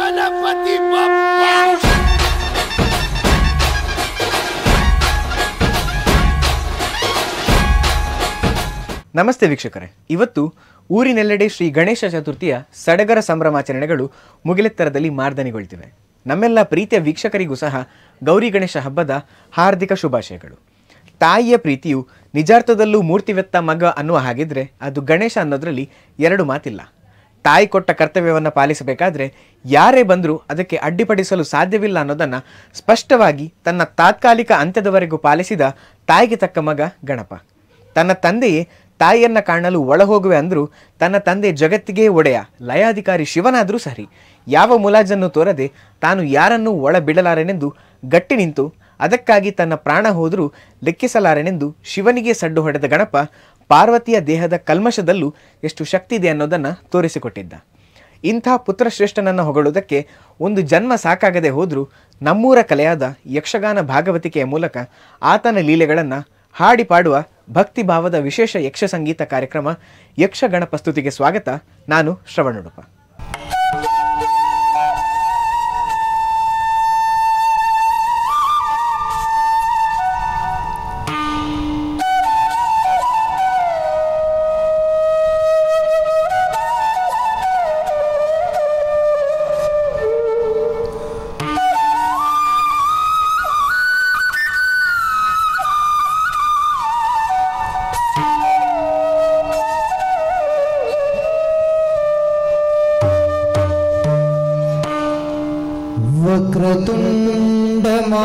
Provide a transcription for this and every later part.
ಗಣಪತಿ ಬಪ್ಪ ನಮಸ್ತೆ ವೀಕ್ಷಕರೇ ಇವತ್ತು ಊರಿನೆಲ್ಲೆಡೆ ಶ್ರೀ ಗಣೇಶ ಚತುರ್ಥಿಯ ಸಡಗರ ಸಂಭ್ರಮಾಚರಣೆಗಳು ಮುಗಿಲೆತ್ತರದಲ್ಲಿ ಮಾರ್ದನಿಗೊಳ್ತಿವೆ ನಮ್ಮೆಲ್ಲ ಪ್ರೀತಿಯ ವೀಕ್ಷಕರಿಗೂ ಸಹ ಗೌರಿ ಗಣೇಶ ಹಬ್ಬದ ಹಾರ್ದಿಕ ಶುಭಾಶಯಗಳು ತಾಯಿಯ ಪ್ರೀತಿಯು ನಿಜಾರ್ಥದಲ್ಲೂ ಮೂರ್ತಿವೆತ್ತ ಮಗ ಅನ್ನುವ ಹಾಗಿದ್ರೆ ಅದು ಗಣೇಶ ಅನ್ನೋದ್ರಲ್ಲಿ ಎರಡು ಮಾತಿಲ್ಲ ತಾಯಿ ಕೊಟ್ಟ ಕರ್ತವ್ಯವನ್ನು ಪಾಲಿಸಬೇಕಾದ್ರೆ ಯಾರೇ ಬಂದರೂ ಅದಕ್ಕೆ ಅಡ್ಡಿಪಡಿಸಲು ಸಾಧ್ಯವಿಲ್ಲ ಅನ್ನೋದನ್ನು ಸ್ಪಷ್ಟವಾಗಿ ತನ್ನ ತಾತ್ಕಾಲಿಕ ಅಂತ್ಯದವರೆಗೂ ಪಾಲಿಸಿದ ತಾಯಿಗೆ ತಕ್ಕ ಮಗ ಗಣಪ ತನ್ನ ತಂದೆಯೇ ತಾಯಿಯನ್ನ ಕಾಣಲು ಒಳಹೋಗುವೆ ಅಂದರೂ ತನ್ನ ತಂದೆ ಜಗತ್ತಿಗೆ ಒಡೆಯ ಲಯಾಧಿಕಾರಿ ಶಿವನಾದರೂ ಸರಿ ಯಾವ ಮುಲಾಜನ್ನು ತೋರದೆ ತಾನು ಯಾರನ್ನೂ ಒಳ ಬಿಡಲಾರೆನೆಂದು ಗಟ್ಟಿ ನಿಂತು ಅದಕ್ಕಾಗಿ ತನ್ನ ಪ್ರಾಣ ಹೋದರೂ ಲೆಕ್ಕಿಸಲಾರೆನೆಂದು ಶಿವನಿಗೆ ಸಡ್ಡು ಹೊಡೆದ ಗಣಪ ಪಾರ್ವತಿಯ ದೇಹದ ಕಲ್ಮಶದಲ್ಲೂ ಎಷ್ಟು ಶಕ್ತಿ ಇದೆ ಅನ್ನೋದನ್ನು ತೋರಿಸಿಕೊಟ್ಟಿದ್ದ ಇಂಥ ಪುತ್ರಶ್ರೇಷ್ಠನನ್ನು ಹೊಗಳುವುದಕ್ಕೆ ಒಂದು ಜನ್ಮ ಸಾಕಾಗದೆ ಹೋದರೂ ನಮ್ಮೂರ ಕಲೆಯಾದ ಯಕ್ಷಗಾನ ಭಾಗವತಿಕೆಯ ಮೂಲಕ ಆತನ ಲೀಲೆಗಳನ್ನು ಹಾಡಿ ಪಾಡುವ ಭಕ್ತಿ ಭಾವದ ವಿಶೇಷ ಯಕ್ಷ ಸಂಗೀತ ಕಾರ್ಯಕ್ರಮ ಯಕ್ಷಗಣ ಪ್ರಸ್ತುತಿಗೆ ಸ್ವಾಗತ ನಾನು ಶ್ರವಣುಡುಪ वक्रतुण्ड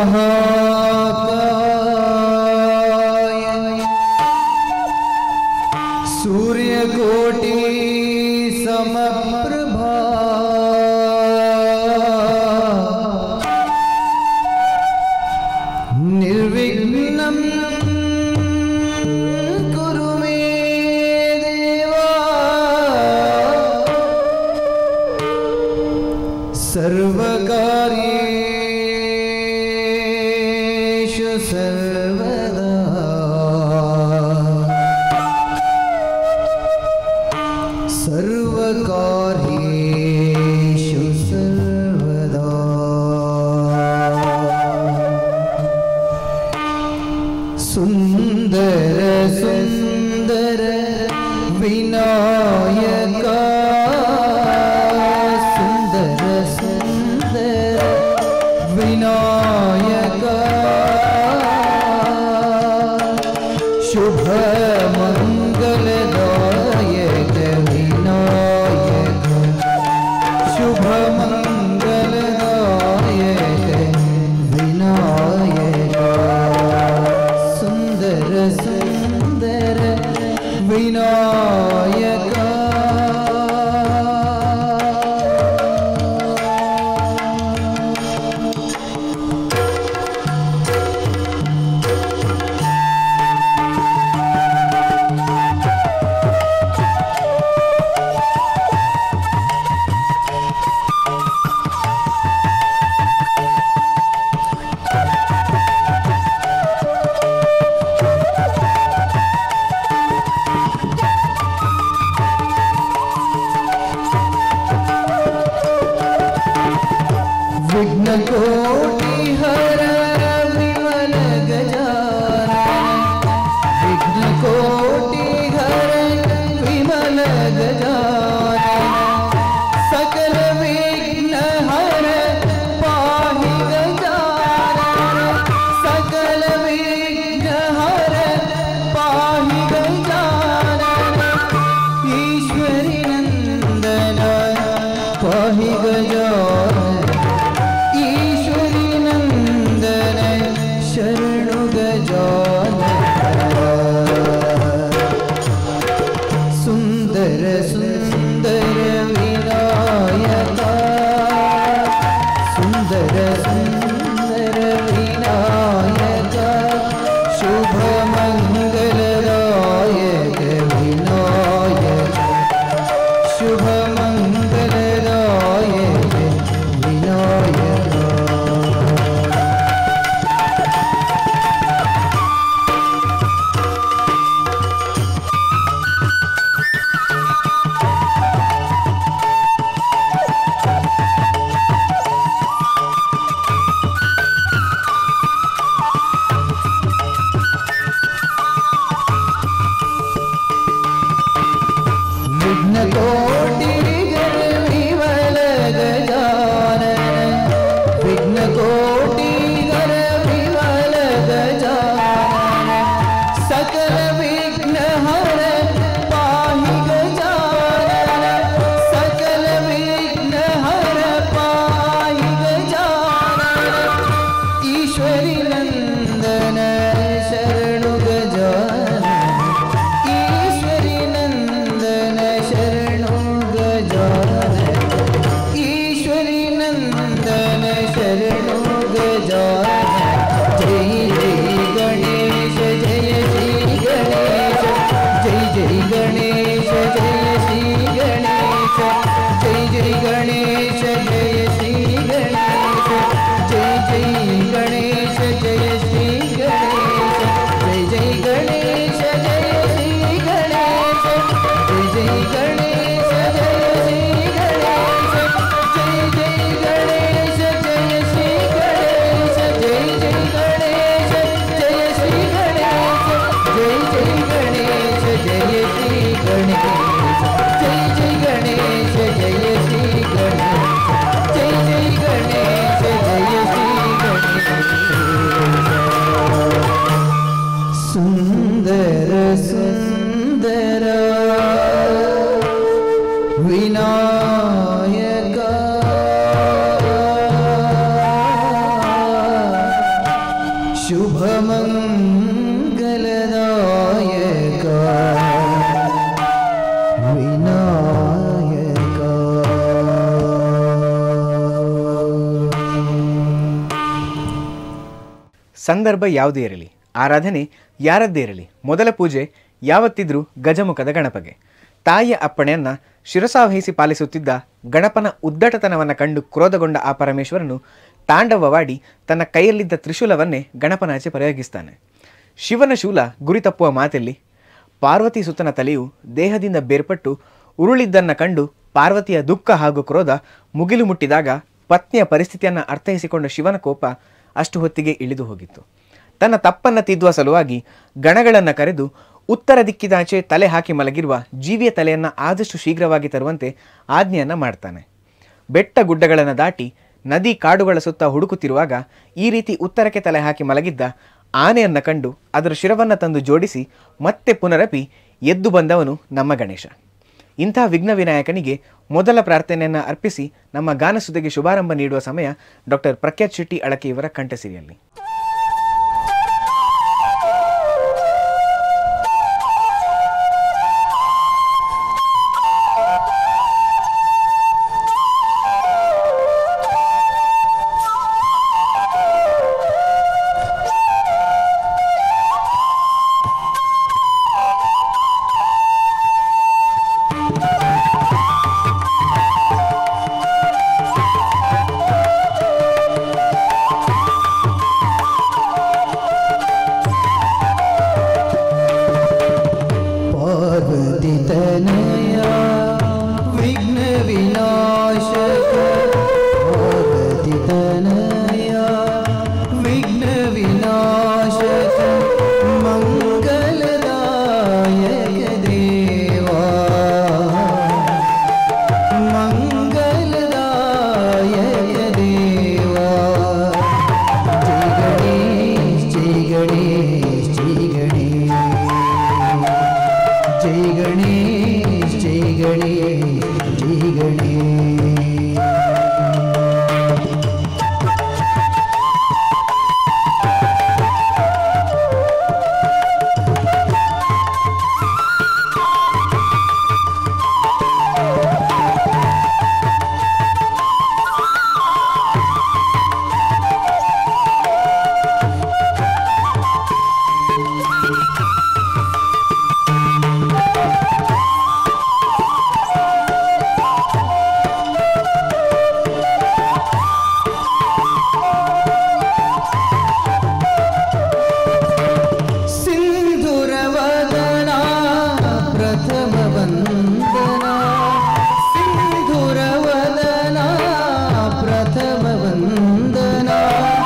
महाकाय सूर्यकोटि समप्रभा निर्विघ्नं कुरु मे देवा सर्वकार्येषु सर्वदा सर्वकार्येषु सर्वदा सुन्दर सुन्दर विनायका सुन्दर सुन्दर विनायका शुभ मङ्गलदायक विनायक शुभ मङ्गलदायक विनायक सुन्दर सुन्दर विनायक विघ्नकोटिहर विमल गजानन विघ्नकोटिहर विमल गजानन सकल विघ्नहर पाहि गजानन सकल विघ्नहर पाहि गजानन ईश्वरी नन्दन पाहि गजानन ईश्वरी नन्दन शरणु गजानन सुन्दर सुन्दर विनायका सुन्दर सुन्दर विनायका शुभ मङ्गलदायक विनायक शुभ मङ्गलदायक ಸಂದರ್ಭ ಯಾವುದೇ ಇರಲಿ ಆರಾಧನೆ ಯಾರದ್ದೇ ಇರಲಿ ಮೊದಲ ಪೂಜೆ ಯಾವತ್ತಿದ್ರೂ ಗಜಮುಖದ ಗಣಪಗೆ ತಾಯಿಯ ಅಪ್ಪಣೆಯನ್ನ ಶಿರಸಾವಹಿಸಿ ಪಾಲಿಸುತ್ತಿದ್ದ ಗಣಪನ ಉದ್ದಟತನವನ್ನು ಕಂಡು ಕ್ರೋಧಗೊಂಡ ಆ ಪರಮೇಶ್ವರನು ತಾಂಡವವಾಡಿ ತನ್ನ ಕೈಯಲ್ಲಿದ್ದ ತ್ರಿಶೂಲವನ್ನೇ ಗಣಪನಾಚೆ ಪ್ರಯೋಗಿಸ್ತಾನೆ ಶಿವನ ಶೂಲ ಗುರಿ ತಪ್ಪುವ ಮಾತೆಲ್ಲಿ ಪಾರ್ವತಿ ಸುತನ ತಲೆಯು ದೇಹದಿಂದ ಬೇರ್ಪಟ್ಟು ಉರುಳಿದ್ದನ್ನ ಕಂಡು ಪಾರ್ವತಿಯ ದುಃಖ ಹಾಗೂ ಕ್ರೋಧ ಮುಗಿಲು ಮುಟ್ಟಿದಾಗ ಪತ್ನಿಯ ಪರಿಸ್ಥಿತಿಯನ್ನು ಅರ್ಥೈಸಿಕೊಂಡ ಶಿವನ ಕೋಪ ಅಷ್ಟು ಹೊತ್ತಿಗೆ ಇಳಿದು ಹೋಗಿತ್ತು ತನ್ನ ತಪ್ಪನ್ನು ತಿದ್ದುವ ಸಲುವಾಗಿ ಗಣಗಳನ್ನು ಕರೆದು ಉತ್ತರ ದಿಕ್ಕಿದಾಚೆ ತಲೆ ಹಾಕಿ ಮಲಗಿರುವ ಜೀವಿಯ ತಲೆಯನ್ನು ಆದಷ್ಟು ಶೀಘ್ರವಾಗಿ ತರುವಂತೆ ಆಜ್ಞೆಯನ್ನು ಮಾಡ್ತಾನೆ ಬೆಟ್ಟ ಗುಡ್ಡಗಳನ್ನು ದಾಟಿ ನದಿ ಕಾಡುಗಳ ಸುತ್ತ ಹುಡುಕುತ್ತಿರುವಾಗ ಈ ರೀತಿ ಉತ್ತರಕ್ಕೆ ತಲೆ ಹಾಕಿ ಮಲಗಿದ್ದ ಆನೆಯನ್ನು ಕಂಡು ಅದರ ಶಿರವನ್ನು ತಂದು ಜೋಡಿಸಿ ಮತ್ತೆ ಪುನರಪಿ ಎದ್ದು ಬಂದವನು ನಮ್ಮ ಗಣೇಶ ಇಂಥ ವಿಘ್ನ ವಿನಾಯಕನಿಗೆ ಮೊದಲ ಪ್ರಾರ್ಥನೆಯನ್ನು ಅರ್ಪಿಸಿ ನಮ್ಮ ಗಾನಸುದೆಗೆ ಶುಭಾರಂಭ ನೀಡುವ ಸಮಯ ಡಾಕ್ಟರ್ ಪ್ರಖ್ಯಾತ್ ಶೆಟ್ಟಿ ಅಳಕೆ ಇವರ ಕಂಠಸಿರಿಯಲ್ಲಿ पार्वती तनया विघ्न विनाशक पार्वती तनया विघ्न विनाशक मङ्गलदायक देवा मङ्गलदायक देवा जय गणेश जय गणेश जय गणेश जय गणेश जय गणेश जय गणेश सिन्धुरवदना प्रथमवन्दना सिन्धुरवदना प्रथमवन्दना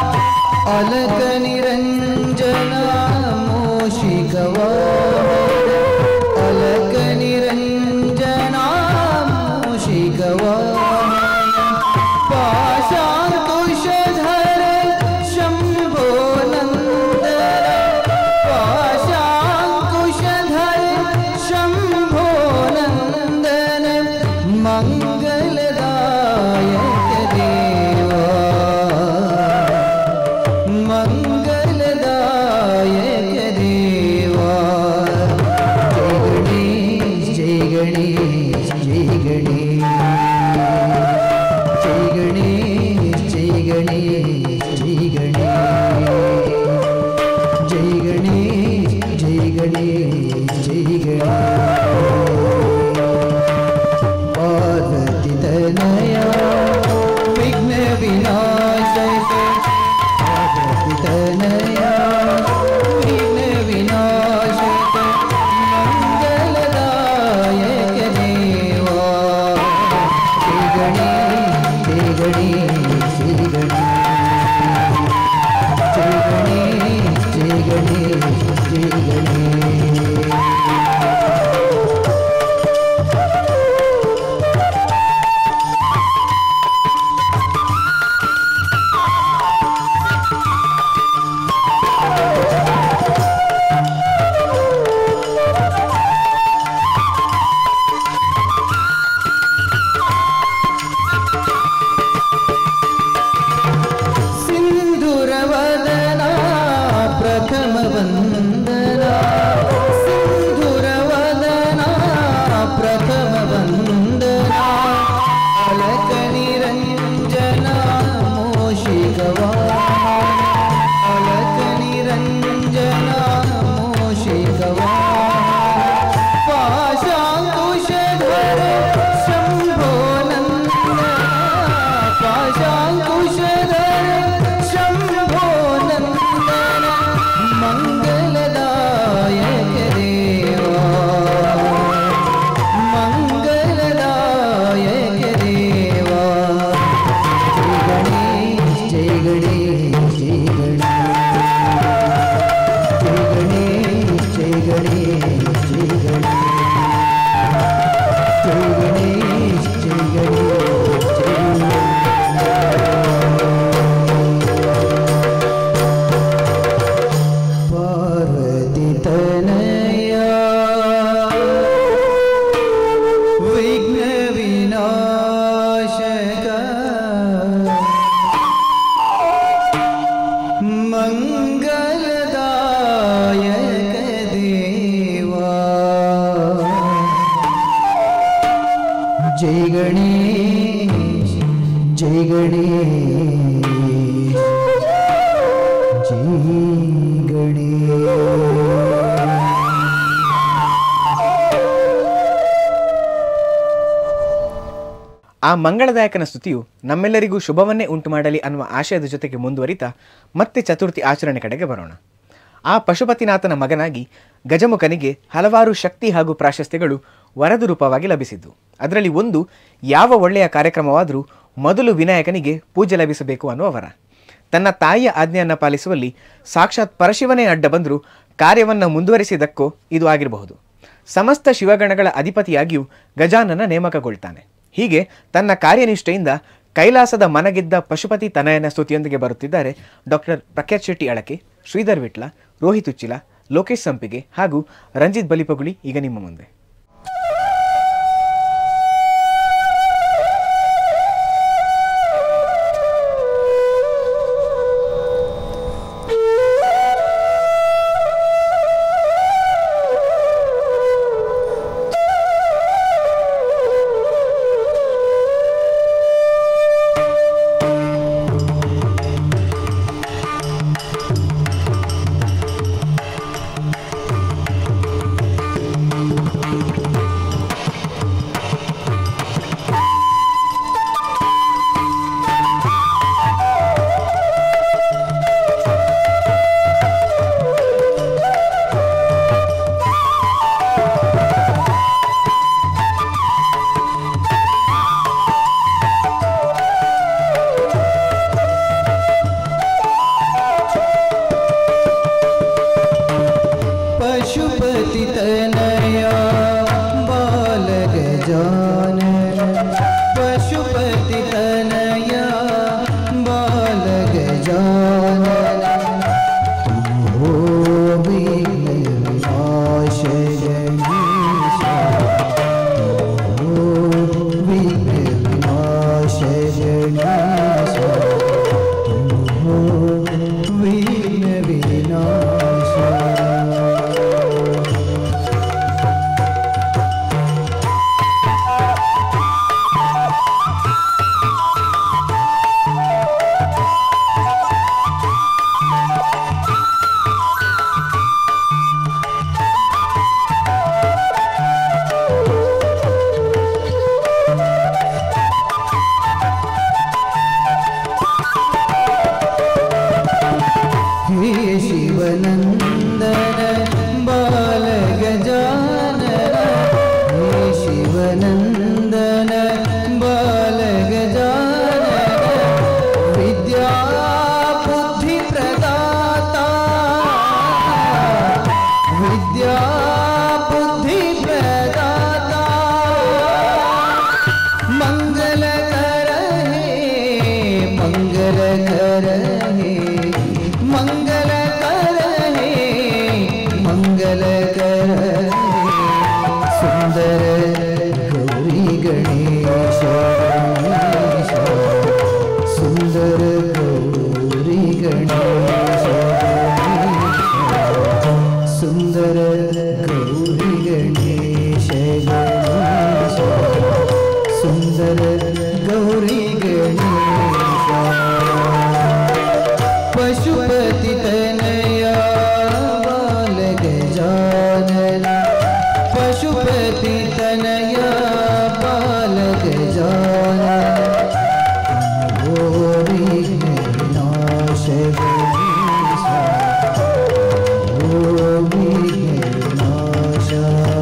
अलकनिरञ्जना मोषिकवा अलकनिरञ्जना मोषिकवा पाशाङ्कुशधर शम्भो नन्दन पाशाङ्कुशधर शम्भो नन्दन मङ्गलदायक देवा मङ्गल जय गणेश जय गणेश ಆ ಮಂಗಳದಾಯಕನ ಸ್ತುತಿಯು ನಮ್ಮೆಲ್ಲರಿಗೂ ಶುಭವನ್ನೇ ಉಂಟು ಮಾಡಲಿ ಅನ್ನುವ ಆಶಯದ ಜೊತೆಗೆ ಮುಂದುವರಿತಾ ಮತ್ತೆ ಚತುರ್ಥಿ ಆಚರಣೆ ಕಡೆಗೆ ಬರೋಣ ಆ ಪಶುಪತಿನಾಥನ ಮಗನಾಗಿ ಗಜಮುಖನಿಗೆ ಹಲವಾರು ಶಕ್ತಿ ಹಾಗೂ ಪ್ರಾಶಸ್ತ್ಯಗಳು ವರದು ರೂಪವಾಗಿ ಲಭಿಸಿದ್ದು ಅದರಲ್ಲಿ ಒಂದು ಯಾವ ಒಳ್ಳೆಯ ಕಾರ್ಯಕ್ರಮವಾದರೂ ಮೊದಲು ವಿನಾಯಕನಿಗೆ ಪೂಜೆ ಲಭಿಸಬೇಕು ಅನ್ನುವ ವರ ತನ್ನ ತಾಯಿಯ ಆಜ್ಞೆಯನ್ನು ಪಾಲಿಸುವಲ್ಲಿ ಸಾಕ್ಷಾತ್ ಪರಶಿವನೇ ಅಡ್ಡ ಬಂದರೂ ಕಾರ್ಯವನ್ನು ಮುಂದುವರಿಸಿದ್ದಕ್ಕೋ ಇದು ಆಗಿರಬಹುದು ಸಮಸ್ತ ಶಿವಗಣಗಳ ಅಧಿಪತಿಯಾಗಿಯೂ ಗಜಾನನ ನೇಮಕಗೊಳ್ತಾನೆ ಹೀಗೆ ತನ್ನ ಕಾರ್ಯನಿಷ್ಠೆಯಿಂದ ಕೈಲಾಸದ ಮನಗೆದ್ದ ಪಶುಪತಿ ತನಯನ ಸ್ತುತಿಯೊಂದಿಗೆ ಬರುತ್ತಿದ್ದಾರೆ ಡಾಕ್ಟರ್ ಪ್ರಖ್ಯಾತ್ ಶೆಟ್ಟಿ ಅಳಕೆ ಶ್ರೀಧರ್ ವಿಟ್ಲ ರೋಹಿತ್ ಉಚ್ಚಿಲ ಲೋಕೇಶ್ ಸಂಪಿಗೆ ಹಾಗೂ ರಂಜಿತ್ ಬಲಿಪಗುಳಿ ಈಗ ನಿಮ್ಮ ಮುಂದೆ पशुपति तनया बाल गजानन पशुपति तनया बाल गजानन हो विघ्न विनाश गणेश हो विघ्न विनाश गणेश हो विघ्न विनाश हे शिवनन्दन बाल गजानन हे शिवनन्दन बाल गजानन विद्या बुद्धिप्रदाता विद्या बुद्धिप्रदाता मंगल कर हे मंगल कर हे मंगल कर हे मंगल कर हे सुंदर गौरी गणेश गणेश सुंदर गौरी गणेश गणेश सुंदर गौरी गणेश गणेश सुंदर गौरी गणेश पशुपति तनया बाल गजानन पशुपति तनया बाल गजानन ओ विघ्न विनाश गणेश ओ विघ्न विनाश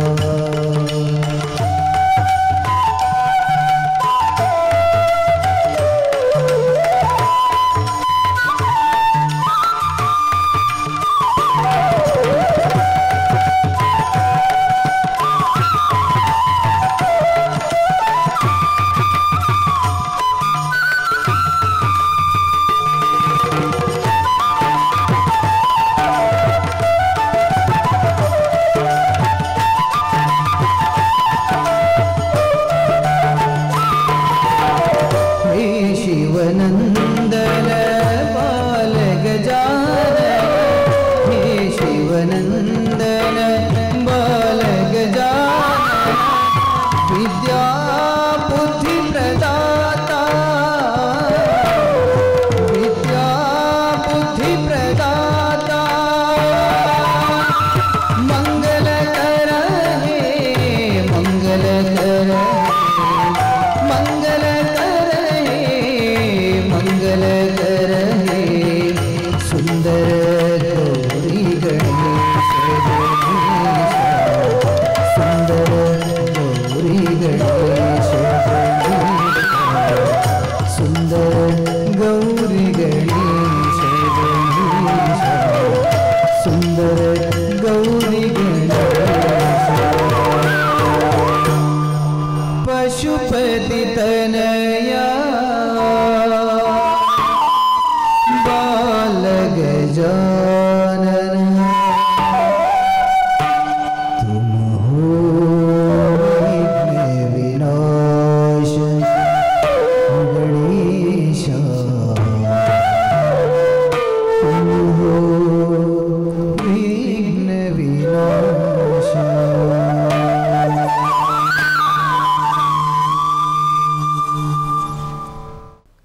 हे शिवनन्दन बाल गजानन हे शिवनन्दन बाल गजानन विद्या बुद्धिप्रदाता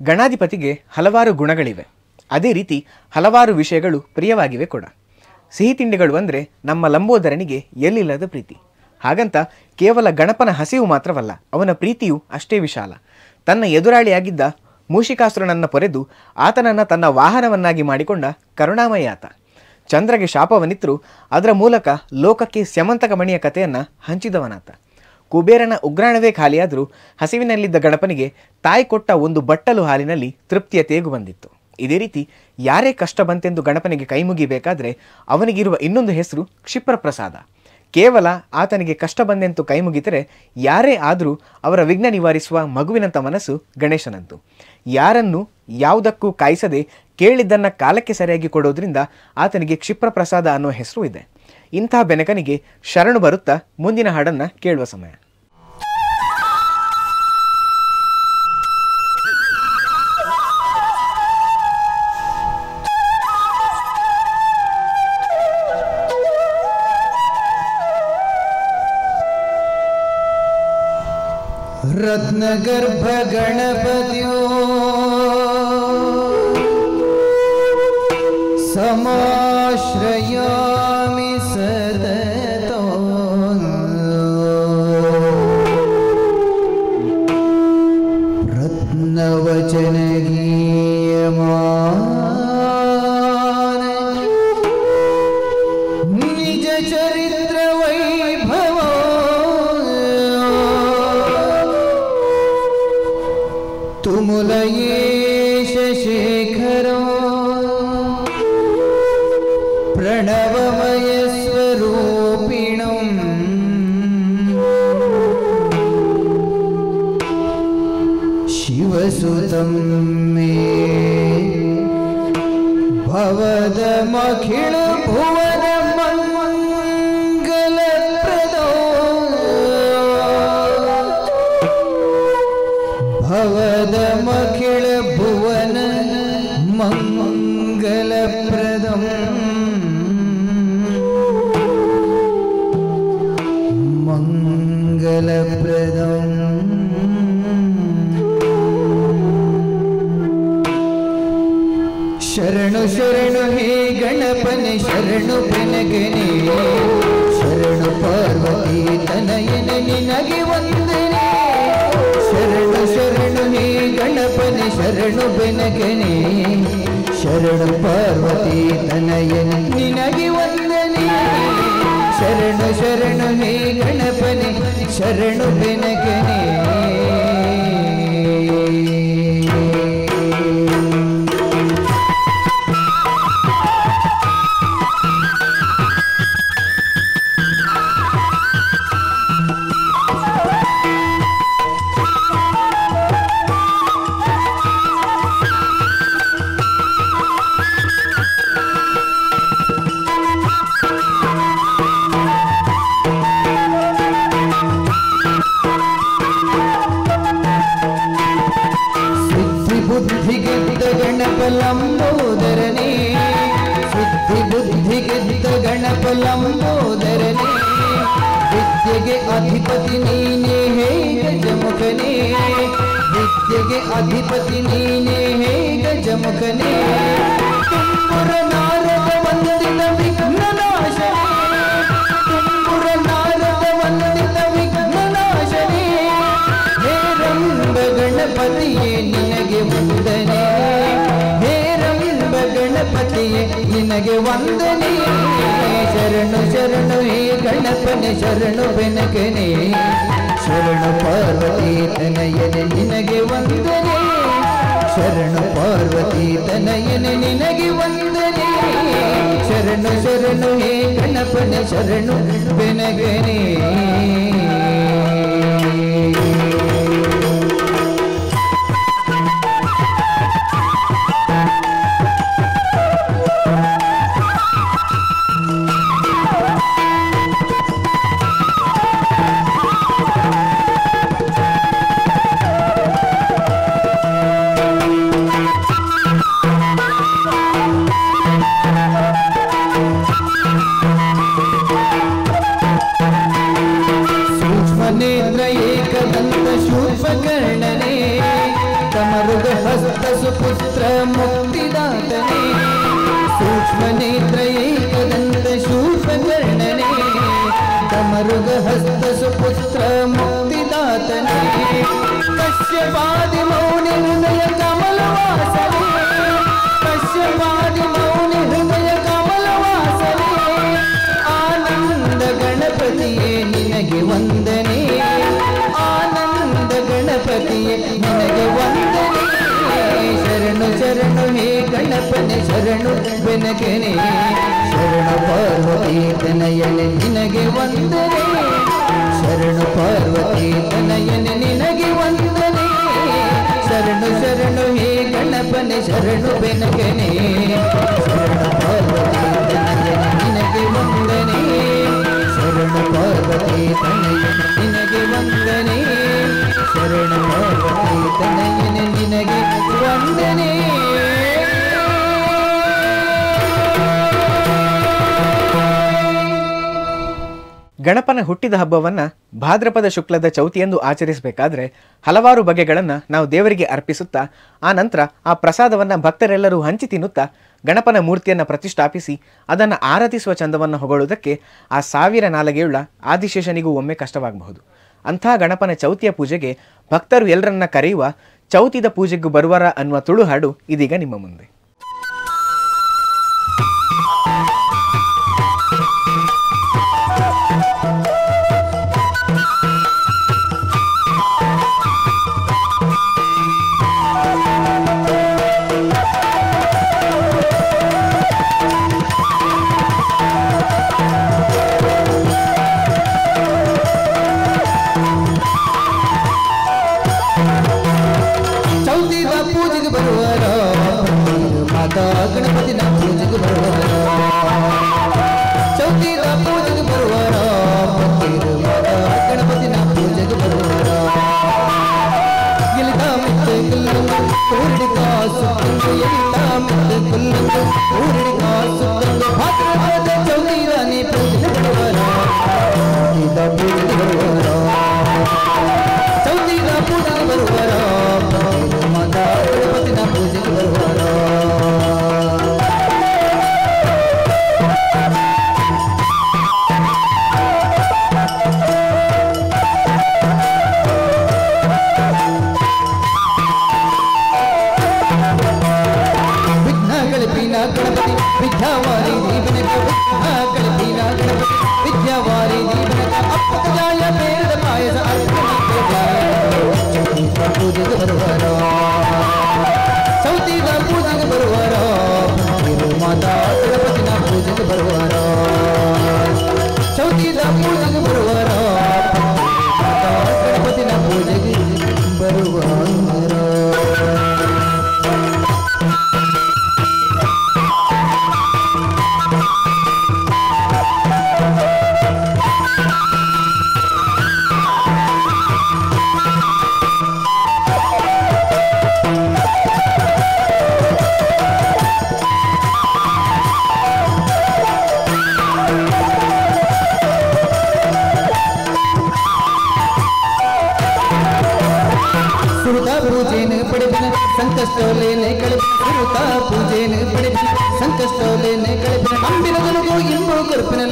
ಗಣಾಧಿಪತಿಗೆ ಹಲವಾರು ಗುಣಗಳಿವೆ ಅದೇ ರೀತಿ ಹಲವಾರು ವಿಷಯಗಳು ಪ್ರಿಯವಾಗಿವೆ ಕೂಡ ಸಿಹಿ ತಿಂಡಿಗಳು ಅಂದರೆ ನಮ್ಮ ಲಂಬೋದರನಿಗೆ ಎಲ್ಲಿಲ್ಲದ ಪ್ರೀತಿ ಹಾಗಂತ ಕೇವಲ ಗಣಪನ ಹಸಿವು ಮಾತ್ರವಲ್ಲ ಅವನ ಪ್ರೀತಿಯು ಅಷ್ಟೇ ವಿಶಾಲ ತನ್ನ ಎದುರಾಳಿಯಾಗಿದ್ದ ಮೂಷಿಕಾಸುರನನ್ನು ಪೊರೆದು ಆತನನ್ನು ತನ್ನ ವಾಹನವನ್ನಾಗಿ ಮಾಡಿಕೊಂಡ ಕರುಣಾಮಯ ಆತ ಚಂದ್ರಗೆ ಶಾಪವನ್ನಿತ್ತರೂ ಅದರ ಮೂಲಕ ಲೋಕಕ್ಕೆ ಸ್ಯಮಂತಕ ಮಣಿಯ ಕಥೆಯನ್ನು ಹಂಚಿದವನಾತ ಕುಬೇರನ ಉಗ್ರಾಣವೇ ಖಾಲಿಯಾದರೂ ಹಸಿವಿನಲ್ಲಿದ್ದ ಗಣಪನಿಗೆ ತಾಯಿ ಕೊಟ್ಟ ಒಂದು ಬಟ್ಟಲು ಹಾಲಿನಲ್ಲಿ ತೃಪ್ತಿಯ ತೇಗು ಬಂದಿತ್ತು ಇದೇ ರೀತಿ ಯಾರೇ ಕಷ್ಟ ಬಂತೆಂದು ಗಣಪನಿಗೆ ಕೈಮುಗಿಬೇಕಾದ್ರೆ ಅವನಿಗಿರುವ ಇನ್ನೊಂದು ಹೆಸರು ಕ್ಷಿಪ್ರಪ್ರಸಾದ ಕೇವಲ ಆತನಿಗೆ ಕಷ್ಟ ಬಂದೆಂತು ಕೈಮುಗಿದರೆ ಯಾರೇ ಆದರೂ ಅವರ ವಿಘ್ನ ನಿವಾರಿಸುವ ಮಗುವಿನಂಥ ಮನಸ್ಸು ಗಣೇಶನಂತು ಯಾರನ್ನು ಯಾವುದಕ್ಕೂ ಕಾಯಿಸದೆ ಕೇಳಿದ್ದನ್ನು ಕಾಲಕ್ಕೆ ಸರಿಯಾಗಿ ಕೊಡೋದ್ರಿಂದ ಆತನಿಗೆ ಕ್ಷಿಪ್ರಪ್ರಸಾದ ಅನ್ನೋ ಹೆಸರು ಇದೆ ಇಂಥ ಬೆನಕನಿಗೆ ಶರಣು ಬರುತ್ತಾ ಮುಂದಿನ ಹಾಡನ್ನು ಕೇಳುವ ಸಮಯ रत्नगर्भ गणपत्यो समाश्रयामि सततो रत्नवचनगीयमान निज चरित्र वैभव तुमुलयेश शेखर प्रणवमय स्वरूपिणम् शिवसुतं मे भवदमखिल भुवन मङ्गलप्रदो भवदमखिल भुवन मङ्गलप्रदम् मङ्गलप्रदम् ಶರಣು ಶರಣು ಹೇ ಗಣಪನೆ ಶರಣು ಬೆನಗನೆ ಶರಣು ಪಾರ್ವತಿ ತನಯನ ನಿನಗೆ ವಂದನೆ ಶರಣು ಶರಣು ಹೇ ಗಣಪನೆ ಶರಣು ಬೆನಗನೆ ಶರಣು ಪಾರ್ವತಿ ತನಯನ ನಿನಗೆ ವಂದನೆ ಶರಣು ಶರಣು ಹೇ ಗಣಪನೆ ಶರಣು ಬೆನಗನೆ ಸಿದ್ಧಿ ಬುದ್ಧಿ ಗೆದ್ದ ಗಣಪ ಲಂಬೋದರನೇ ಸಿದ್ಧಿ ಬುದ್ಧಿ ಗೆದ್ದ ಗಣಪ ಲಂಬೋದರನೇ ವಿದ್ಯೆಗೆ ಅಧಿಪತಿ ನೀನೇ ಹೇ ಗಜಮುಖನೇ ವಿದ್ಯೆಗೆ ಅಧಿಪತಿ ನೀನೇ ಹೇ ಗಜಮುಖನೇ ತುಂಬುರ ನಾರದ ವಂದಿತ ವಿಘ್ನನಾಶನೇ ತುಂಬುರ ನಾರದ ವಂದಿತ ವಿಘ್ನನಾಶನೇ ಹೇರಂಬ ಗಣಪತಿಯೇ ನಿನಗೆ ವಂದನೆ ಹೇರಂಬ ಗಣಪತಿಯೇ ನಿನಗೆ ವಂದನೆ ಶರಣು ಶರಣು ಹೇ ಗಣಪನೆ ಶರಣು ಬೆನಕನೆ ಶರಣು ಪಾರ್ವತಿ ತನಯನೆ ನಿನಗೆ ವಂದನೆ ಶರಣು ಪಾರ್ವತಿ ತನಯನೆ ನಿನಗೆ ವಂದನೆ ಶರಣು ಶರಣು ಹೇ ಗಣಪನೆ ಶರಣು ಬೆನಗನೆ ಸೂಕ್ಷ್ಮ ನೇತ್ರ ಏಕದಂತ ಹಸ್ತ ಸುಪುತ್ರ ಮುಕ್ತಿದಾತನೇ ಸೂಕ್ಷ್ಮ ನೇತ್ರ ಏಕದಂತ ಶೂರ್ಪಕರ್ಣನೇ ಕಮರುಗ ಹಸ್ತ ಸುಪುತ್ರ ಮುಕ್ತಿದಾತನೇ ಕಶ್ಯಪಾದಿ ಮೌನಿ ಹೃದಯ ಕಮಲವಾಸನೇ ಕಶ್ಯಪಾದಿ ಮೌನಿ ಹೃದಯ ಕಮಲವಾಸನೇ ಆನಂದ ಗಣಪತಿಯೇ ನಿನಗೆ ವಂದನೆ ಆನಂದ ಗಣಪತಿಯೇ ನಿನಗೆ ವಂದನೆ ಶರಣು ಶರಣು ಹೇ ಗಣಪನೆ ಶರಣು ಬೆನಕನೆ ಶರಣು ಪಾರ್ವತಿ ತನಯನೆ ನಿನಗೆ ವಂದನೆ ಶರಣು ಪಾರ್ವತಿ ತನಯನೆ ನಿನಗೆ ವಂದನೆ ಶರಣು ಶರಣು ಹೇ ಗಣಪನೆ ಶರಣು ಬೆನಕನೆ ಶರಣು ಪಾರ್ವತಿ ತನಯನೆ ನಿನಗೆ ವಂದನೆ ಶರಣು ಪಾರ್ವತಿ ತನಯನೆ ನಿನಗೆ ವಂದನೆ ಶರಣ ಪಾರ್ವತಿ ತನಯನೆ ನಿನಗೆ ವಂದನೆ ಗಣಪನ ಹುಟ್ಟಿದ ಹಬ್ಬವನ್ನ ಭಾದ್ರಪದ ಶುಕ್ಲದ ಚೌತಿಯಂದು ಆಚರಿಸಬೇಕಾದ್ರೆ ಹಲವಾರು ಬಗೆಗಳನ್ನು ನಾವು ದೇವರಿಗೆ ಅರ್ಪಿಸುತ್ತಾ ಆ ನಂತರ ಆ ಪ್ರಸಾದವನ್ನು ಭಕ್ತರೆಲ್ಲರೂ ಹಂಚಿ ತಿನ್ನುತ್ತಾ ಗಣಪನ ಮೂರ್ತಿಯನ್ನು ಪ್ರತಿಷ್ಠಾಪಿಸಿ ಅದನ್ನು ಆರಾಧಿಸುವ ಚಂದವನ್ನು ಹೊಗಳುವುದಕ್ಕೆ ಆ ಸಾವಿರ ನಾಲಗೆಯುಳ್ಳ ಆದಿಶೇಷನಿಗೂ ಒಮ್ಮೆ ಕಷ್ಟವಾಗಬಹುದು ಅಂಥ ಗಣಪನ ಚೌತಿಯ ಪೂಜೆಗೆ ಭಕ್ತರು ಎಲ್ಲರನ್ನ ಕರೆಯುವ ಚೌತಿದ ಪೂಜೆಗೂ ಬರುವರ ಅನ್ನುವ ತುಳು ಹಾಡು ಇದೀಗ ನಿಮ್ಮ ಮುಂದೆ ಚೌತಿದ ಪೂಜೆಗೆ ಬರುವರ ಮಾತಾ ಗಣಪತಿನ ಪೂಜೆಗೆ ಬರುವರ ಚೌತಿದ ಪೂಜೆಗೆ ಬರುವರ ಮಾತಾ ಗಣಪತಿನ ಪೂಜೆಗೆ ಬರುವರ ಎಲಿದ ಮಿತ್ತೆ ಕುಲ್ಲಂದು ಊರಿಡಿ ಕಾಸು ತಂದು ಎಲಿದ ಮಿತ್ತೆ ಕುಲ್ಲಂದು ಊರಿಡಿ ಕಾಸು ತಂದು ಭಾದ್ರಪದ ಚೌತಿದ ನೀ ಪೂಜೆಗೆ ಬರುವರ ಚೌತಿದ ಪೂಜೆಗೆ ಬರುವರ ಚೌತಿನ ಪೂಜೆಗೆ ಬರುವರ ಮಾತಾ ಗಣಪತಿನ ಪೂಜೆಗೆ ಬರುವರ ವಿಘ್ನಗಳ ಪೀನ ಗಣಪತಿ ವಿದ್ಯಾವಾರಿ ದೀಪನಕ ವಿಘ್ನಗಳ ಪೀನ ಗಣಪತಿ ವಿದ್ಯಾವಾರಿ ದೀಪನಕ ಅಪ್ಪಜಾಯ ಬೇರದ ಪಾಯಸ ಅರ್ಪಣ ಪೂಜೆಗೆ ಬರುವರ ಚೌತಿದ ಪೂಜೆಗೆ ಬರುವರ ಇರು ಮಾತಾ ಗಣಪತಿನ ಪೂಜೆಗೆ ಬರುವರ ಚೌತಿದ ಪೂಜೆಗೆ ಬರುವರ ಮಾತಾ ಗಣಪತಿನ ಪೂಜೆಗೆ ಬರುವರ ಸುರುತ ಪೂಜೆನ ಪಡೆದಿನ ಸಂಕಷ್ಟೋಲೇನೆ ಕಳೆದ ಸುರುತ ಪೂಜೆನ ಪಡೆದಿನ ಸಂಕಷ್ಟೋಲೇನೆ ಕಳೆದಿನ ನಂಬಿನ ಜನಗೂ ಇಂಬು ಕರುಪಿನ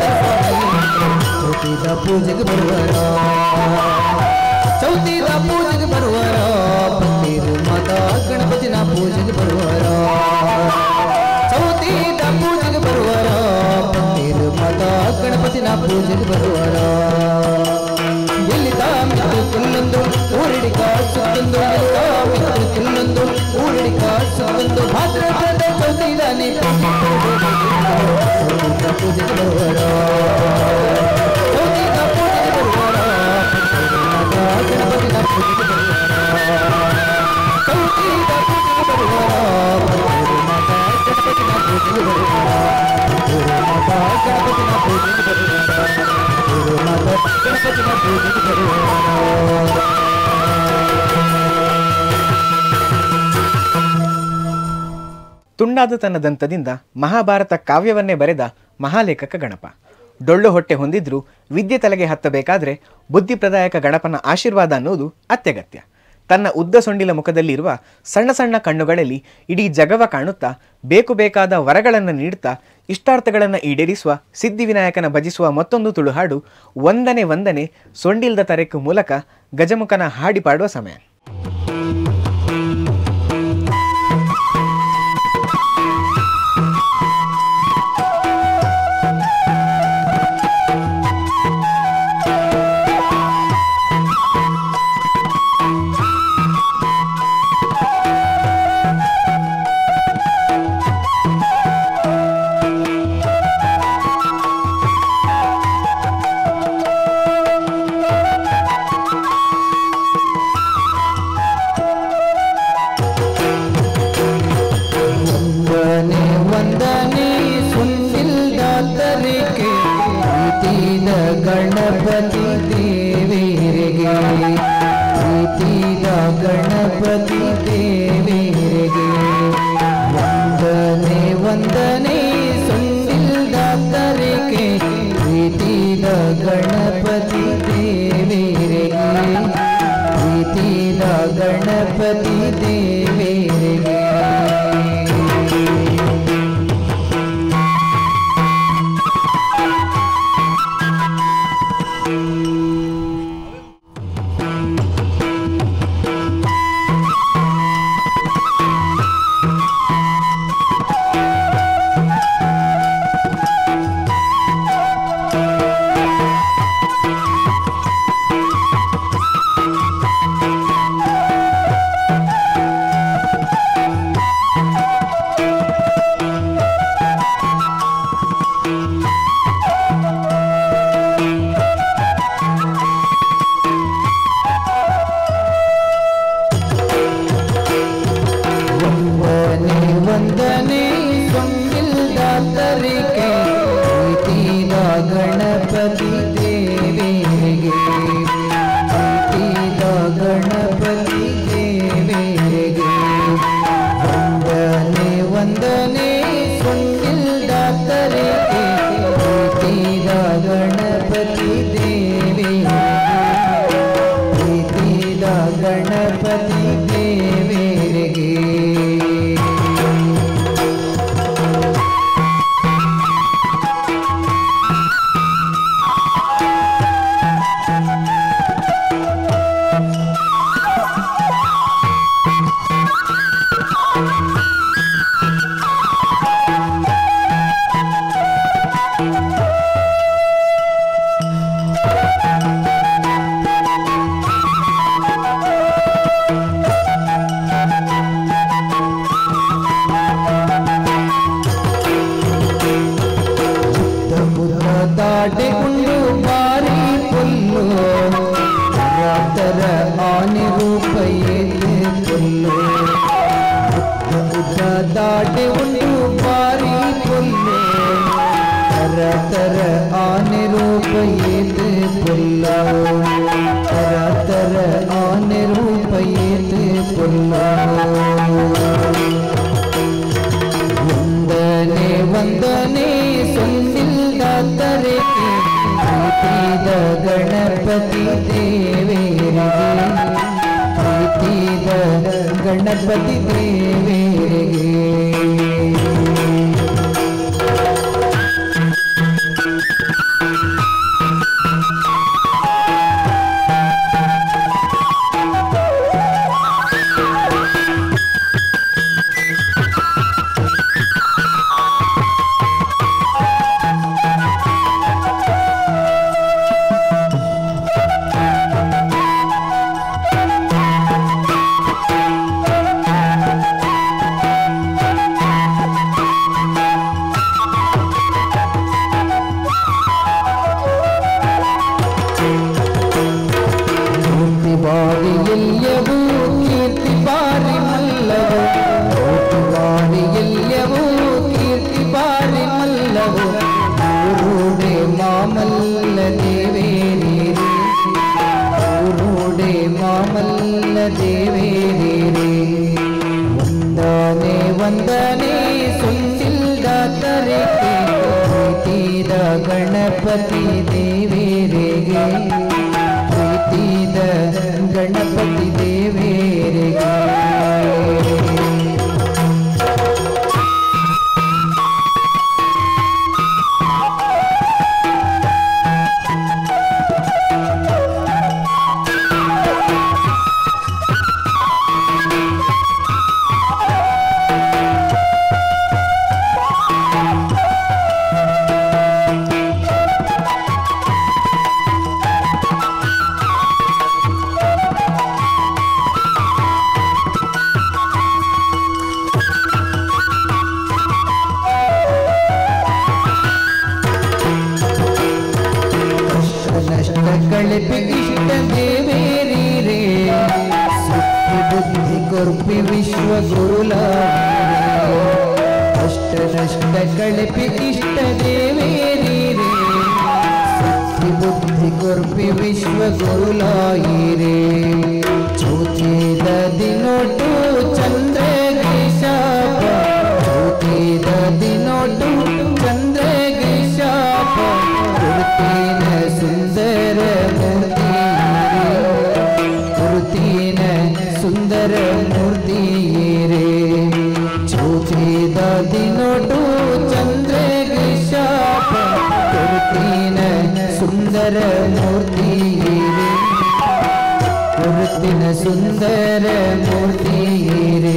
ಚೌತಿದ ಪೂಜೆಗೆ ಬರುವರ ಚೌತಿದ ಪೂಜೆಗೆ ಬರುವರ ಪಂದಿರು ಮಾತಾ ಗಣಪತಿನ ಪೂಜೆಗೆ ಬರುವರ ಚೌತಿದ ಪೂಜೆಗೆ ಬರುವರ ಪಂದಿರು ಮಾತಾ ಗಣಪತಿನ ಪೂಜೆಗೆ ಬರುವರ ಎಲ್ಲಿದ ಮಿತ್ರ ಕುಲ್ಲೊಂದು ಊರಿಡಿ ಕಾಸುತ್ತೊಂದು ಎಲ್ಲಿದ ಮಿತ್ರ ಕುಲ್ಲೊಂದು ಊರಿಡಿ ಕಾಸುತ್ತೊಂದು ಭಾದ್ರಪದ ಚೌತಿದಾನೆ ಪೂಜೆಗೆ ಬರುವರ ಚೌತಿದ ಪೂಜೆಗೆ ಬರುವರ ಗಣಪತಿನ ಪೂಜೆಗೆ ಬರುವರ ಚೌತಿದ ಪೂಜೆಗೆ ಬರುವರ ಮಾತಾ ಗಣಪತಿನ ಪೂಜೆಗೆ ಬರುವರ ಮಾತಾ ಗಣಪತಿನ ಪೂಜೆಗೆ ಬರುವರ ಮಾತಾ ಗಣಪತಿನ ಪೂಜೆಗೆ ಬರುವರ ತುಂಡಾದ ತನ್ನ ದಂತದಿಂದ ಮಹಾಭಾರತ ಕಾವ್ಯವನ್ನೇ ಬರೆದ ಮಹಾಲೇಖಕ ಗಣಪ ಡೊಳ್ಳು ಹೊಟ್ಟೆ ಹೊಂದಿದ್ರೂ ವಿದ್ಯೆ ತಲೆಗೆ ಹತ್ತಬೇಕಾದ್ರೆ ಬುದ್ಧಿಪ್ರದಾಯಕ ಗಣಪನ ಆಶೀರ್ವಾದ ಅನ್ನೋದು ಅತ್ಯಗತ್ಯ ತನ್ನ ಉದ್ದ ಸೊಂಡಿಲ ಮುಖದಲ್ಲಿರುವ ಸಣ್ಣ ಸಣ್ಣ ಕಣ್ಣುಗಳಲ್ಲಿ ಇಡೀ ಜಗವ ಕಾಣುತ್ತಾ ಬೇಕು ಬೇಕಾದ ವರಗಳನ್ನು ನೀಡುತ್ತಾ ಇಷ್ಟಾರ್ಥಗಳನ್ನು ಈಡೇರಿಸುವ ಸಿದ್ಧಿವಿನಾಯಕನ ಭಜಿಸುವ ಮತ್ತೊಂದು ತುಳುಹಾಡು ಒಂದನೆ ಒಂದನೆ ಸೊಂಡಿಲ್ದ ತರೆಕು ಮೂಲಕ ಗಜಮುಖನ ಹಾಡಿ ಪಾಡುವ ಸಮಯ ವಂದನೆ ವಂದನೆ ಸುಂದಿಲ್ದ ತರಿಕೆ ಪ್ರೀತಿದ ಗಣಪತಿ ದೇವರಿಗೆ ಪ್ರೀತಿದ ಗಣಪತಿ ದೇವರಿಗೆ ವಂದನೆ ವಂದನೆ ಸುಂದಿಲ್ದ ತರಿಕೆ ಪ್ರೀತಿದ ಗಣಪತಿ ದೇವರಿಗೆ ಪ್ರೀತಿದ ಗಣಪತಿ ದೇವರಿಗೆ ವಂದನೆ ವಂದನೆ ಸೊಂಗಿಲ್ದ ತರಿಕೆ ಪ್ರೀತಿದ ಗಣಪತಿ ದೇವರಿಗೆ ಪ್ರೀತಿದ ಗಣಪತಿ ದೇವರಿಗೆ ವಂದನೆ ವಂದನೆ ಸೊಂಗಿಲ್ದ ತರಿಕೆ ಪ್ರೀತಿದ ಗಣಪತಿ ದೇವರಿಗೆ ಪ್ರೀತಿದ ಗಣಪತಿ ದೇವರಿಗೆ ಮುದ್ದ ದಾಟೆಗೊಂಡು ಬಾರಿ ಪುಲ್ಲು ತರ ಆನೆ ರೂಪ ಏತೆ ಪುಲ್ಲು ಉದ್ದ ದಾಟೆ ಉಂಡು ಬಾರಿ ಪುಲ್ಲು ತರ ತರ ಆನೆ ರೂಪ ಏತೆ ಪುಲ್ಲು ತರ ತರ ಆನೆ ರೂಪ ಏತೆ ಪುಲ್ಲು ವಂದನೆ ವಂದನೆ ಸೊಂದಿಲ್ದ ತರೆಕೆ ಪ್ರೀತಿದ ಗಣಪತಿ ದೇವರಿಗೆ ಪ್ರೀತಿದ ಗಣಪತಿ ದೇವರಿಗೆ ಕೀರ್ತಿ ಬಾರಿ ಎಲ್ಲವೂ ಕೀರ್ತಿ ಬಾರಿ ಮಲ್ಲವು ಕೋಟಿ ಬಾರಿ ಎಲ್ಲವೂ ಕೀರ್ತಿ ಬಾರಿ ಮಲ್ಲವು ಊರುಡೆ ಮಾಮಲ್ಲ ದೇವೇರಿ ಊರುಡೆ ಮಾಮಲ್ಲ ದೇವೇರಿ ವಂದನೆ ವಂದನೆ ಸುಂದಿಲ್ದ ತರೆಕೆ ಪ್ರೀತಿದ ಗಣಪತಿ ದೇವೇರಿಗೆ ಪ್ರೀತಿದ ಗಣಪತಿ ದೇವೇ ವಿಶ್ವ ಗುರುಲ ಅಷ್ಟ ನಷ್ಟ ಕಳಪಿ ಇಷ್ಟ ದೇವೇರೀರೇ ಶಕ್ತಿ ಬುದ್ಧಿ ಕೊರ್ಪಿ ವಿಶ್ವ ಗುರುಲಾಯಿರೇ ಚೌತಿದ ದಿನೊಟ್ಟು ಚಂದ್ರ ಶಾಪ ಚೌತಿದ ದಿನೊಟ್ಟು ಚಂದ್ರ ಶಾಪ ಕೊಡ್ತೀನ ಸುಂದರ ಮೂರ್ತಿ ಕೊಡ್ತೀನ ಸುಂದರ ಮೂರ್ತಿಯೇ ಚೌತಿದ ದಿನೊಟ್ಟು ಚಂದ್ರ ಶಾಪ ಕೊಡ್ತೀನ ಸುಂದರ ಮೂರ್ತಿಯೇ ಗುರುತಿನ ಸುಂದರ ಮೂರ್ತಿಯೇ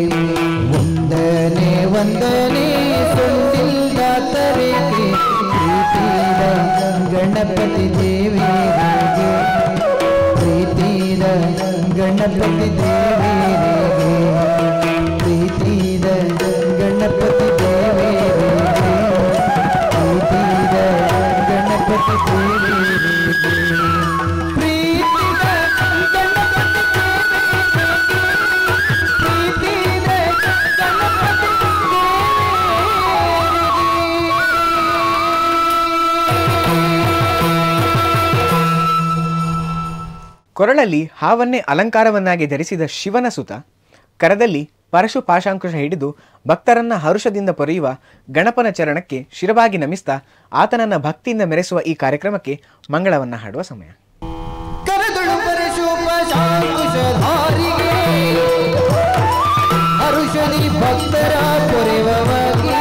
ವಂದನೆ ವಂದನೆ ಸೊಂದಿಲ್ದಾತರಿಗೆ ಪ್ರೀತಿದ ಗಣಪತಿ ದೇವಿಗೆ ಪ್ರೀತಿದ ಗಣಪತಿ ದೇವಿಗೆ ಪ್ರೀತಿದ ಗಣಪತಿ ದೇವಿಗೆ ಪ್ರೀತಿದ ಗಣಪತಿ ದೇವಿಗೆ ಪ್ರೀತಿದ ಗಣಪತಿ ಪ್ರೀತಿದ ಗಣಪತಿ ಕೊರಳಲ್ಲಿ ಹಾವನ್ನೇ ಅಲಂಕಾರವನ್ನಾಗಿ ಧರಿಸಿದ ಶಿವನ ಸುತ ಕರದಲ್ಲಿ ಪರಶು ಪಾಶಾಂಕುಶ ಹಿಡಿದು ಭಕ್ತರನ್ನ ಹರುಷದಿಂದ ಪೊರೆಯುವ ಗಣಪನ ಚರಣಕ್ಕೆ ಶಿರವಾಗಿ ನಮಿಸ್ತಾ ಆತನನ್ನ ಭಕ್ತಿಯಿಂದ ಮೆರೆಸುವ ಈ ಕಾರ್ಯಕ್ರಮಕ್ಕೆ ಮಂಗಳವನ್ನ ಹಾಡುವ ಸಮಯ ಕರದಳು ಪರಶುಪ ಶಾಂಕುಶಧಾರಿಗೆ ಹರುಷದಿ ಭಕ್ತರ ಪೊರೆವವಾಗಿ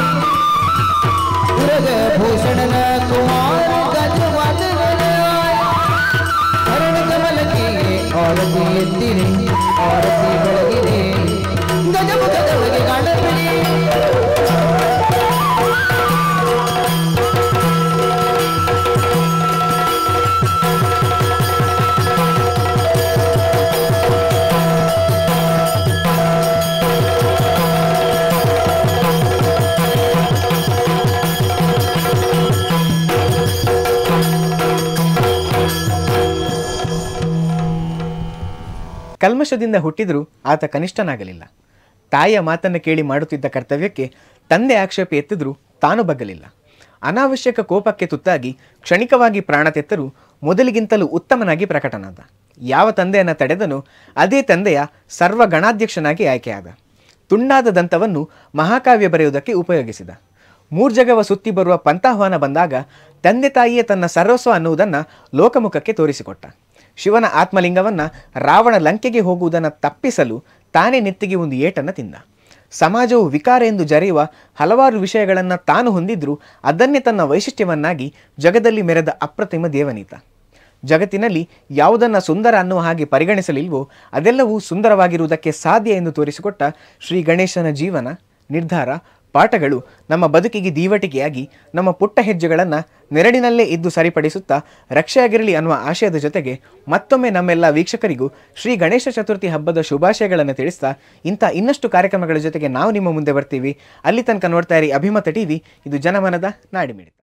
ಉರಗ ಭೂಷಣನ ಕುಮಾರ ಗಜವಾದನ ಹರಣ ಕಮಲಕ್ಕೆ ಆರತಿ ಎತ್ತಿರಿ ಆರತಿ ಬೆಳಗಿದೆ ಗಜಮುಖದೊಳಗೆ ಕಾಣಬೇಡಿ ಕಲ್ಮಶದಿಂದ ಹುಟ್ಟಿದರೂ ಆತ ಕನಿಷ್ಠನಾಗಲಿಲ್ಲ ತಾಯಿಯ ಮಾತನ್ನು ಕೇಳಿ ಮಾಡುತ್ತಿದ್ದ ಕರ್ತವ್ಯಕ್ಕೆ ತಂದೆ ಆಕ್ಷೇಪ ಎತ್ತಿದ್ರೂ ತಾನು ಬಗ್ಗಲಿಲ್ಲ ಅನಾವಶ್ಯಕ ಕೋಪಕ್ಕೆ ತುತ್ತಾಗಿ ಕ್ಷಣಿಕವಾಗಿ ಪ್ರಾಣ ತೆತ್ತರೂ ಮೊದಲಿಗಿಂತಲೂ ಉತ್ತಮನಾಗಿ ಪ್ರಕಟನಾದ ಯಾವ ತಂದೆಯನ್ನು ತಡೆದನೋ ಅದೇ ತಂದೆಯ ಸರ್ವ ಗಣಾಧ್ಯಕ್ಷನಾಗಿ ಆಯ್ಕೆಯಾದ ತುಂಡಾದ ದಂತವನ್ನು ಮಹಾಕಾವ್ಯ ಬರೆಯುವುದಕ್ಕೆ ಉಪಯೋಗಿಸಿದ ಮೂರ್ಜಗವ ಸುತ್ತಿ ಬರುವ ಪಂಥಾಹ್ವಾನ ಬಂದಾಗ ತಂದೆ ತಾಯಿಯೇ ತನ್ನ ಸರ್ವಸ್ವ ಅನ್ನುವುದನ್ನು ಲೋಕಮುಖಕ್ಕೆ ತೋರಿಸಿಕೊಟ್ಟ ಶಿವನ ಆತ್ಮಲಿಂಗವನ್ನ ರಾವಣ ಲಂಕೆಗೆ ಹೋಗುವುದನ್ನು ತಪ್ಪಿಸಲು ತಾನೇ ನೆತ್ತಿಗೆ ಒಂದು ಏಟನ್ನು ತಿಂದ ಸಮಾಜವು ವಿಕಾರ ಎಂದು ಜರೆಯುವ ಹಲವಾರು ವಿಷಯಗಳನ್ನು ತಾನು ಹೊಂದಿದ್ರೂ ಅದನ್ನೇ ತನ್ನ ವೈಶಿಷ್ಟ್ಯವನ್ನಾಗಿ ಜಗದಲ್ಲಿ ಮೆರೆದ ಅಪ್ರತಿಮ ದೇವನೀತ ಜಗತ್ತಿನಲ್ಲಿ ಯಾವುದನ್ನು ಸುಂದರ ಅನ್ನುವ ಹಾಗೆ ಪರಿಗಣಿಸಲಿಲ್ವೋ ಅದೆಲ್ಲವೂ ಸುಂದರವಾಗಿರುವುದಕ್ಕೆ ಸಾಧ್ಯ ಎಂದು ತೋರಿಸಿಕೊಟ್ಟ ಶ್ರೀ ಗಣೇಶನ ಜೀವನ ನಿರ್ಧಾರ ಪಾಠಗಳು ನಮ್ಮ ಬದುಕಿಗೆ ದೀವಟಿಕೆಯಾಗಿ ನಮ್ಮ ಪುಟ್ಟ ಹೆಜ್ಜೆಗಳನ್ನು ನೆರಳಿನಲ್ಲೇ ಇದ್ದು ಸರಿಪಡಿಸುತ್ತಾ ರಕ್ಷೆಯಾಗಿರಲಿ ಅನ್ನುವ ಆಶಯದ ಜೊತೆಗೆ ಮತ್ತೊಮ್ಮೆ ನಮ್ಮೆಲ್ಲ ವೀಕ್ಷಕರಿಗೂ ಶ್ರೀ ಗಣೇಶ ಚತುರ್ಥಿ ಹಬ್ಬದ ಶುಭಾಶಯಗಳನ್ನು ತಿಳಿಸ್ತಾ ಇಂಥ ಇನ್ನಷ್ಟು ಕಾರ್ಯಕ್ರಮಗಳ ಜೊತೆಗೆ ನಾವು ನಿಮ್ಮ ಮುಂದೆ ಬರ್ತೀವಿ ಅಲ್ಲಿ ತನಕ ನೋಡ್ತಾ ಇರಿ ಅಭಿಮತ ಟಿವಿ ಇದು ಜನಮನದ ನಾಡಿಮಿಡಿತ